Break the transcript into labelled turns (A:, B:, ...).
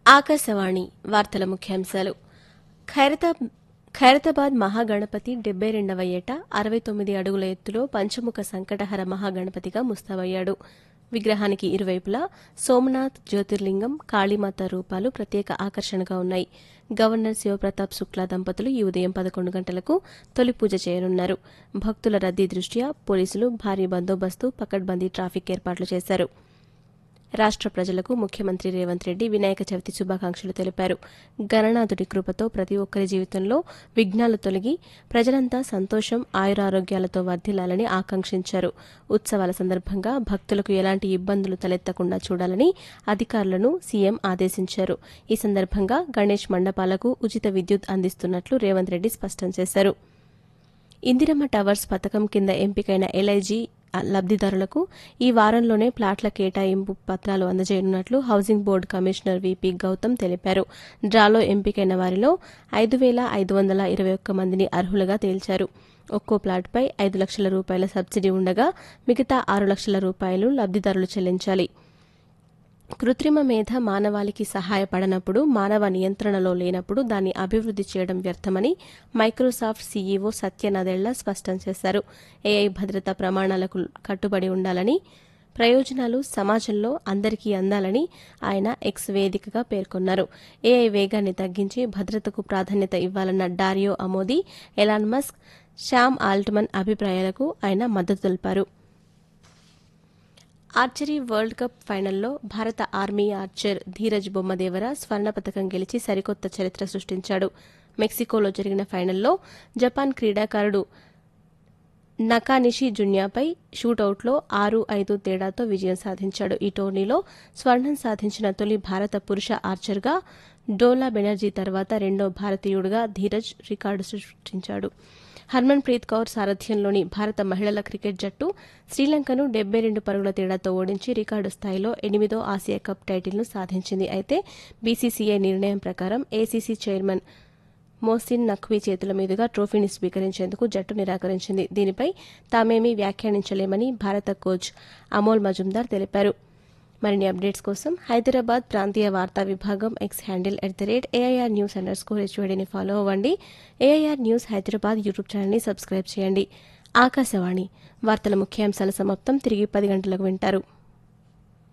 A: ఆకాశవాణి వార్తల ముఖ్యాంశాలు ఖైరతాబ్ ఖైరతాబాద్ మహాగణపతి డెబ్బై రెండవ ఏట అరవై తొమ్మిది అడుగుల ఎత్తులో పంచముఖ సంకటహర మహాగణపతిగా ముస్తాబయ్యాడు విగ్రహానికి ఇరువైపులా సోమనాథ్ జ్యోతిర్లింగం కాళీమాత రూపాలు ప్రత్యేక ఆకర్షణగా ఉన్నాయి గవర్నర్ శివప్రతాప్ శుక్లా దంపతులు ఈ ఉదయం పదకొండు గంటలకు తొలి పూజ చేయనున్నారు భక్తుల రద్దీ దృష్ట్యా పోలీసులు భారీ బందోబస్తు పకడ్బందీ ట్రాఫిక్ ఏర్పాట్లు చేశారు రాష్ట్ర ప్రజలకు ముఖ్యమంత్రి రేవంత్ రెడ్డి వినాయక చవితి శుభాకాంక్షలు తెలిపారు గణనాథుడి కృపతో ప్రతి ఒక్కరి జీవితంలో విఘ్నాలు తొలగి ప్రజలంతా సంతోషం ఆయురారోగ్యాలతో వర్ధిల్లాలని ఆకాంక్షించారు ఉత్సవాల సందర్భంగా భక్తులకు ఎలాంటి ఇబ్బందులు తలెత్తకుండా చూడాలని అధికారులను సీఎం ఆదేశించారు ఈ సందర్భంగా గణేష్ మండపాలకు ఉచిత విద్యుత్ అందిస్తున్నట్లు రేవంత్ రెడ్డి స్పష్టం చేశారు ఇందిరమ్మ టవర్స్ పథకం కింద ఎంపికైన ఎల్ఐజీ లబ్దిదారులకు ఈ వారంలోనే ప్లాట్ల కేటాయింపు పత్రాలు అందజేయనున్నట్లు housing board commissioner VP Gautam తెలిపారు డ్రాలో ఎంపికైన వారిలో ఐదు వేల ఐదు వందల ఇరవై ఒక్క మందిని అర్హులుగా తేల్చారు ఒక్కో ప్లాట్పై ఐదు లక్షల రూపాయల సబ్సిడీ ఉండగా మిగతా ఆరు లక్షల రూపాయలు లబ్దిదారులు చెల్లించాలి కృత్రిమ మేధ మానవాళికి సహాయపడనప్పుడు మానవ నియంత్రణలో లేనప్పుడు దాన్ని అభివృద్ది చేయడం వ్యర్థమని మైక్రోసాఫ్ట్ సీఈఓ సత్య నదెళ్ల స్పష్టం చేశారు ఏఐ భద్రతా ప్రమాణాలకు కట్టుబడి ఉండాలని ప్రయోజనాలు సమాజంలో అందరికీ అందాలని ఆయన ఎక్స్ వేదికగా పేర్కొన్నారు ఏఐ వేగాన్ని తగ్గించి భద్రతకు ప్రాధాన్యత ఇవ్వాలన్న Dario Amodei Elon Musk Sam Altman అభిప్రాయాలకు ఆయన మద్దతు తెలిపారు ఆర్చరీ వరల్డ్ కప్ ఫైనల్లో భారత ఆర్మీ ఆర్చర్ ధీరజ్ బొమ్మదేవర స్వర్ణ పథకం గెలిచి సరికొత్త చరిత్ర సృష్టించాడు మెక్సికోలో జరిగిన ఫైనల్లో జపాన్ క్రీడాకారుడు నకానిషి జున్యాపై షూటౌట్లో ఆరు ఐదు తేడాతో విజయం సాధించాడు ఈ టోర్నీలో స్వర్ణం సాధించిన తొలి భారత పురుష ఆర్చర్గా డోలా బెనర్జీ తర్వాత రెండో భారతీయుడిగా ధీరజ్ రికార్డు సృష్టించాడు హర్మన్ ప్రీత్ కౌర్ సారథ్యంలోని భారత మహిళల క్రికెట్ జట్టు శ్రీలంకను డెబ్బై రెండు పరుగుల తేడాతో ఓడించి రికార్డు స్థాయిలో ఎనిమిదో ఆసియా కప్ టైటిల్ను సాధించింది అయితే బీసీసీఐ నిర్ణయం ప్రకారం ఏసీసీ చైర్మన్ మోసిన్ నఖ్వీ చేతుల మీదుగా ట్రోఫీని స్వీకరించేందుకు జట్టు నిరాకరించింది దీనిపై తామేమీ వ్యాఖ్యానించలేమని భారత కోచ్ అమోల్ మజుందార్ తెలిపారు మరిన్ని అప్డేట్స్ కోసం హైదరాబాద్ ప్రాంతీయ వార్తా విభాగం X handle at the rate AIR news underscore స్కోర్ హెచ్వైడీని ఫాలో అవ్వండి ఏఐఆర్ న్యూస్ హైదరాబాద్ యూట్యూబ్ ఛానల్ని సబ్స్క్రైబ్ చేయండి ఆకాశవాణి వార్తల ముఖ్యాంశాల సమాప్తం తిరిగి పది గంటలకు వింటారు